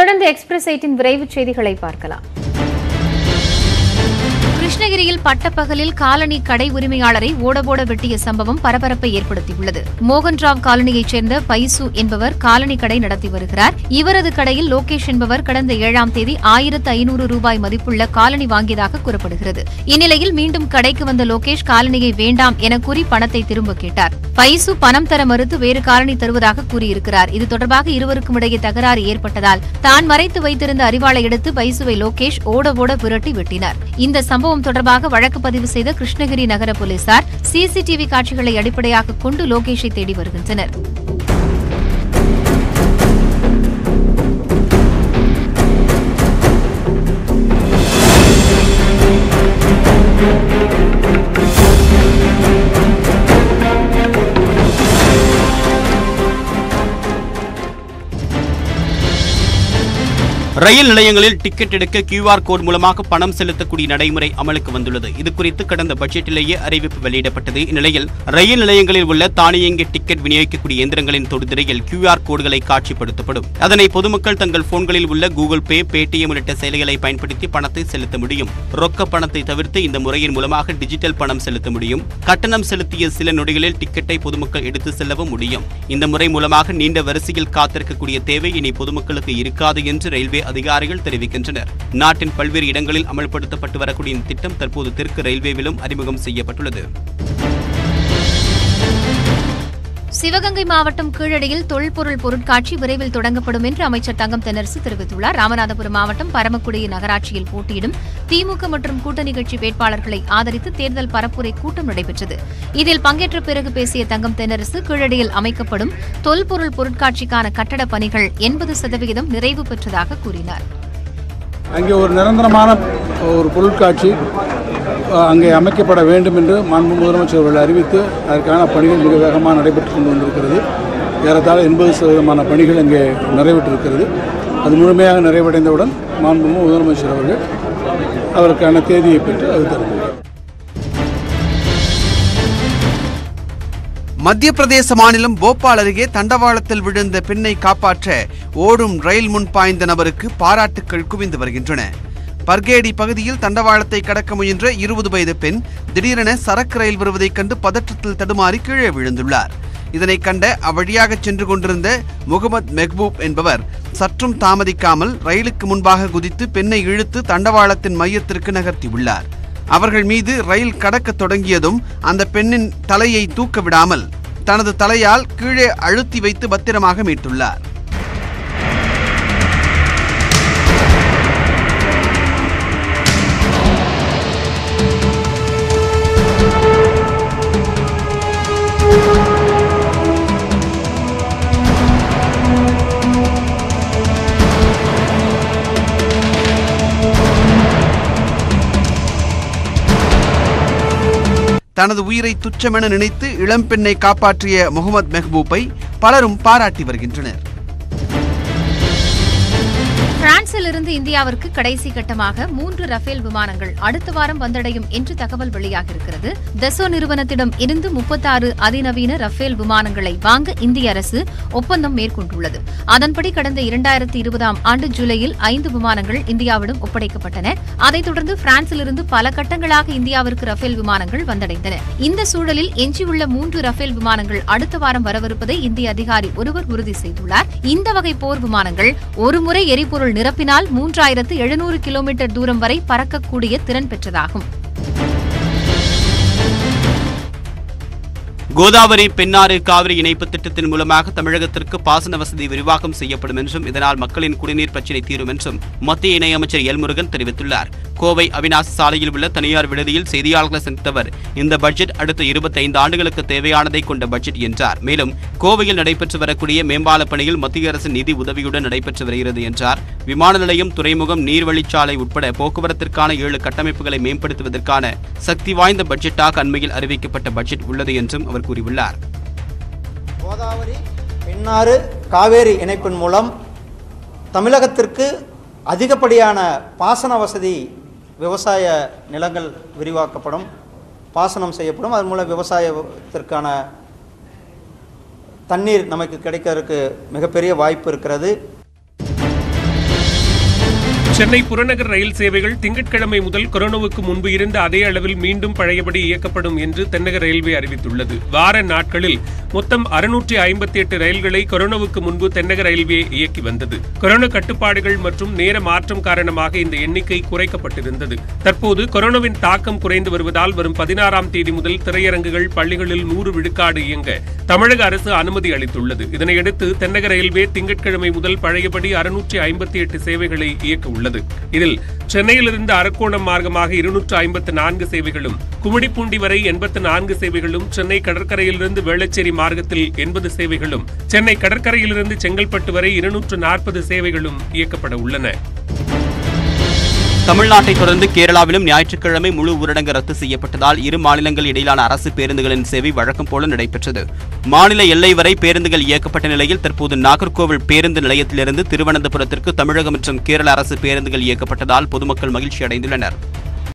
தொடர்ந்து express eighteen விரைவுச் செய்திகளை பார்க்கலாம் கிருஷ்ணகிரியில் பட்டப்பகலில் காலனி கடை உரிமையாளரை ஓடபோட வெட்டிய சம்பவம் பரபரப்பை ஏற்படுத்தியுள்ளது மோகன்ராவ் காலனியைச் சேர்ந்த பைசு என்பவர் காலனி கடை நடத்தி வருகிறார் இவரது கடையில் லோகேஷ் என்பவர் கடந்த ஏழாம் தேதி ஆயிரத்து ஐநூறு ரூபாய் மதிப்புள்ள காலனி வாங்கியதாக கூறப்படுகிறது இந்நிலையில் மீண்டும் கடைக்கு வந்த லோகேஷ் காலனியை வேண்டாம் என கூறி பணத்தை திரும்ப கேட்டார் பைசு பணம் தர மறுத்து வேறு காலனி தருவதாக கூறியிருக்கிறார் இது தொடர்பாக இருவருக்கும் இடையே தகராறு ஏற்பட்டதால் தான் மறைத்து வைத்திருந்த அறிவாளை எடுத்து பைசுவை லோகேஷ் ஓட ஓட விரட்டி வெட்டினார் இந்த சம்பவம் தொடர்பாக வழக்கு பதிவு செய்த கிருஷ்ணகிரி நகர போலீசார் சிசிடிவி காட்சிகளை அடிப்படையாக கொண்டு லோகேஷை தேடி வருகின்றனர் ரயில் நிலையங்களில் டிக்கெட் எடுக்க கியூஆர் கோட் மூலமாக பணம் செலுத்தக்கூடிய நடைமுறை அமலுக்கு வந்துள்ளது இது குறித்து கடந்த பட்ஜெட்டிலேயே அறிவிப்பு வெளியிடப்பட்டது இந்நிலையில் ரயில் நிலையங்களில் உள்ள தானியங்கி டிக்கெட் விநியோகிக்கக்கூடிய இயந்திரங்களின் தொடுதிரையில் கியூஆர் கோடுகளை காட்சிப்படுத்தப்படும் அதனை பொதுமக்கள் தங்கள் போன்களில் உள்ள கூகுள் பே பேடிஎம் உள்ளிட்ட செயலிகளை பயன்படுத்தி பணத்தை செலுத்த முடியும் ரொக்க பணத்தை தவிர்த்து இந்த முறையின் மூலமாக டிஜிட்டல் பணம் செலுத்த முடியும் கட்டணம் செலுத்திய சில நொடிகளில் டிக்கெட்டை பொதுமக்கள் எடுத்து செல்லவும் முடியும் இந்த முறை மூலமாக நீண்ட வரிசையில் காத்திருக்கக்கூடிய தேவை இனி பொதுமக்களுக்கு இருக்காது என்று ரயில்வே அதிகாரிகள் தெரிவிக்கின்றனர் நாட்டின் பல்வேறு இடங்களில் அமல்படுத்தப்பட்டு வரக்கூடிய இந்த திட்டம் தற்போது தெற்கு ரயில்வேவிலும் அறிமுகம் செய்யப்பட்டுள்ளது சிவகங்கை மாவட்டம் கீழடியில் தொல்பொருள் பொருட்காட்சி விரைவில் தொடங்கப்படும் என்று அமைச்சர் தங்கம் தென்னரசு தெரிவித்துள்ளார் ராமநாதபுரம் மாவட்டம் பரமக்குடி நகராட்சியில் போட்டியிடும் திமுக மற்றும் கூட்டணி கட்சி வேட்பாளர்களை ஆதரித்து தேர்தல் பரப்புரை கூட்டம் நடைபெற்றது இதில் பங்கேற்ற பிறகு பேசிய தங்கம் தென்னரசு கீழடியில் அமைக்கப்படும் தொல்பொருள் பொருட்காட்சிக்கான கட்டடப் பணிகள் எண்பது சதவிகிதம் நிறைவு பெற்றதாக கூறினார் அங்கே ஒரு நிரந்தரமான ஒரு பொருட்காட்சி அஹ், அங்கே அமைக்கப்பட வேண்டும் என்று மாண்பு முதலமைச்சர் அவர்கள் அறிவித்து அதற்கான பணிகள் மிக வேகமாக நடைபெற்று கொண்டு வந்திருக்கிறது ஏறத்தாழ எண்பது சதவீதமான பணிகள் அங்கே நிறைவேற்றிருக்கிறது அது முழுமையாக நிறைவடைந்தவுடன் மாண்பு முதலமைச்சர் அவர்கள் அதற்கான தேதியை பெற்று அது தருவார் மத்திய பிரதேச மாநிலம் போபால் அருகே தண்டவாளத்தில் விழுந்த பெண்ணை காப்பாற்ற ஓடும் ரயில் முன் பாய்ந்த நபருக்கு பாராட்டுக்கள் குவிந்து வருகின்றன பர்கேடி பகுதியில் தண்டவாளத்தை கடக்க முயன்ற இருபது வயது பெண் திடீரென சரக்கு ரயில் வருவதைக் கண்டு பதற்றத்தில் தடுமாறி கீழே விழுந்துள்ளார் இதனை கண்ட அவ்வழியாக சென்று கொண்டிருந்த முகமது மெஹ்பூப் என்பவர் சற்றும் தாமதிக்காமல் ரயிலுக்கு முன்பாக குதித்து பெண்ணை இழுத்து தண்டவாளத்தின் மையத்திற்கு நகர்த்தியுள்ளார் அவர்கள் மீது ரயில் கடக்க தொடங்கியதும் அந்த பெண்ணின் தலையை தூக்க விடாமல் தனது தலையால் கீழே அழுத்தி வைத்து பத்திரமாக மீட்டுள்ளார் தனது உயிரை துச்சமென நினைத்து இளம்பெண்ணை காப்பாற்றிய முகமது மெஹ்பூப்பை பலரும் பாராட்டி வருகின்றனர் பிரான்சில் இருந்து இந்தியாவிற்கு கடைசி கட்டமாக மூன்று ரஃபேல் விமானங்கள் அடுத்த வாரம் வந்தடையும் என்று தகவல் வெளியாகியிருக்கிறது தசோ நிறுவனத்திடம் இருந்து முப்பத்தாறு அதிநவீன ரஃபேல் விமானங்களை வாங்க இந்திய அரசு ஒப்பந்தம் மேற்கொண்டுள்ளது அதன்படி கடந்த இரண்டாயிரத்தி இருபதாம் ஆண்டு ஜூலையில் ஐந்து விமானங்கள் இந்தியாவிடம் ஒப்படைக்கப்பட்டன அதைத் தொடர்ந்து பிரான்சிலிருந்து பல கட்டங்களாக இந்தியாவிற்கு ரஃபேல் விமானங்கள் வந்தடைந்தன இந்த சூழலில் எஞ்சியுள்ள மூன்று ரஃபேல் விமானங்கள் அடுத்த வாரம் வரவிருப்பதை இந்திய அதிகாரி ஒருவர் உறுதி செய்துள்ளார் இந்த வகை போர் விமானங்கள் ஒருமுறை எரிபொருள் நிரப்பினால் மூன்றாயிரத்து எழுநூறு கிலோமீட்டர் தூரம் வரை பறக்கக்கூடிய திறன் பெற்றதாகும் கோதாவரி பெண்ணாறு காவிரி இணைப்பு திட்டத்தின் மூலமாக தமிழகத்திற்கு பாசன வசதி விரிவாக்கம் செய்யப்படும் என்றும் இதனால் மக்களின் குடிநீர் பிரச்சினை தீரும் என்றும் மத்திய இணையமைச்சர் எல் முருகன் தெரிவித்துள்ளார் கோவை அவினாசி சாலையில் உள்ள தனியார் விடுதியில் செய்தியாளர்களை சந்தித்தவர் இந்த பட்ஜெட் அடுத்த இருபத்தைந்து ஆண்டுகளுக்கு தேவையானதை கொண்ட பட்ஜெட் என்றார் மேலும் கோவையில் நடைபெற்று வரக்கூடிய மேம்பால பணியில் மத்திய அரசின் நிதி உதவியுடன் நடைபெற்று வருகிறது என்றார் விமான நிலையம் துறைமுகம் நீர்வழிச்சாலை உட்பட போக்குவரத்திற்கான ஏழு கட்டமைப்புகளை மேம்படுத்துவதற்கான சக்தி வாய்ந்த பட்ஜெட்டாக அண்மையில் அறிவிக்கப்பட்ட பட்ஜெட் உள்ளது என்றும் அவர் கூறியுள்ளார் கோதாவரி பெண்ணாறு காவேரி இணைப்பின் மூலம் தமிழகத்திற்கு அதிகப்படியான பாசன வசதி விவசாய நிலங்கள் விரிவாக்கப்படும் பாசனம் செய்யப்படும் அதன் மூலம் விவசாயத்திற்கான தண்ணீர் நமக்கு கிடைக்கிறதுக்கு மிகப்பெரிய வாய்ப்பு இருக்கிறது சென்னை புறநகர் ரயில் சேவைகள் திங்கட்கிழமை முதல் கொரோனாவுக்கு முன்பு இருந்த அதே அளவில் மீண்டும் பழையபடி இயக்கப்படும் என்று தென்னக ரயில்வே அறிவித்துள்ளது வார நாட்களில் மொத்தம் அறுநூற்றி ஐம்பத்தி எட்டு ரயில்களை கொரோனாவுக்கு முன்பு தென்னக ரயில்வே இயக்கி வந்தது கொரோனா கட்டுப்பாடுகள் மற்றும் நேர மாற்றம் காரணமாக இந்த எண்ணிக்கை குறைக்கப்பட்டிருந்தது தற்போது கொரோனாவின் தாக்கம் குறைந்து வருவதால் வரும் பதினாறாம் தேதி முதல் திரையரங்குகள் பள்ளிகளில் நூறு விழுக்காடு இயங்க தமிழக அரசு அனுமதி அளித்துள்ளது இதனையடுத்து தென்னக ரயில்வே திங்கட்கிழமை முதல் பழையபடி அறுநூற்றி ஐம்பத்தி எட்டு சேவைகளை இயக்க உள்ளது இதில் சென்னையிலிருந்து அரக்கோணம் மார்க்கமாக இருநூற்று ஐம்பத்து நான்கு சேவைகளும் கும்மிடிப்பூண்டி வரை எண்பத்து நான்கு சேவைகளும் சென்னை கடற்கரையிலிருந்து வேளச்சேரி மார்க்கத்தில் எண்பது சேவைகளும் சென்னை கடற்கரையிலிருந்து செங்கல்பட்டு வரை இருநூற்று நாற்பது சேவைகளும் இயக்கப்பட உள்ளன தமிழ்நாட்டை தொடர்ந்து கேரளாவிலும் ஞாயிற்றுக்கிழமை முழு ஊரடங்கு ரத்து செய்யப்பட்டதால் இரு மாநிலங்கள் இடையிலான அரசு பேருந்துகளின் சேவை வழக்கம் போல நடைபெற்றது மாநில எல்லை வரை பேருந்துகள் இயக்கப்பட்ட நிலையில் தற்போது நாகர்கோவில் பேருந்து நிலையத்திலிருந்து திருவனந்தபுரத்திற்கு தமிழக மற்றும் கேரள அரசு பேருந்துகள் இயக்கப்பட்டதால் பொதுமக்கள் மகிழ்ச்சி அடைந்துள்ளனர்